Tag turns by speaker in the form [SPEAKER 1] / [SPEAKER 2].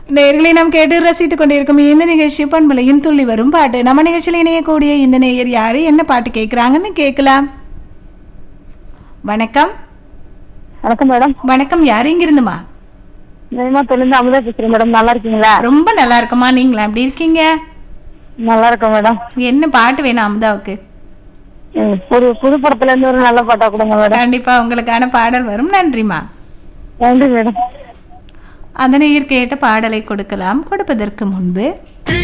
[SPEAKER 1] நேர்களை நாம் கேட்டு ரசித்துக் கொண்டிருக்கும் இந்த நிகழ்ச்சி பண்பலையும் துள்ளி வரும் பாட்டு நம்ம நிகழ்ச்சியில் இணையக்கூடிய இந்த நேயர் யாரு என்ன பாட்டு கேட்குறாங்கன்னு கேட்கலாம் வணக்கம்
[SPEAKER 2] வணக்கம் மேடம்
[SPEAKER 1] வணக்கம் யாரு இங்கிருந்துமா
[SPEAKER 2] நேமாத்திலிருந்து அமுதா பேசுறேன் மேடம் நல்லா இருக்கீங்களா
[SPEAKER 1] ரொம்ப நல்லா இருக்குமா நீங்களா எப்படி இருக்கீங்க
[SPEAKER 2] நல்லா இருக்கேன் மேடம்
[SPEAKER 1] என்ன பாட்டு வேணும் அமுதாவுக்கு
[SPEAKER 2] ம், ஒரு புது படத்துல இருந்து ஒரு நல்ல பாட்டா கொடுங்க மேடம்
[SPEAKER 1] கண்டிப்பா உங்களுக்கான பாடல் வரும் நன்றிமா
[SPEAKER 2] நன்றி மேடம்
[SPEAKER 1] அந்த நேயர் கேட்ட பாடலை கொடுக்கலாம் கொடுப்பதற்கு முன்பு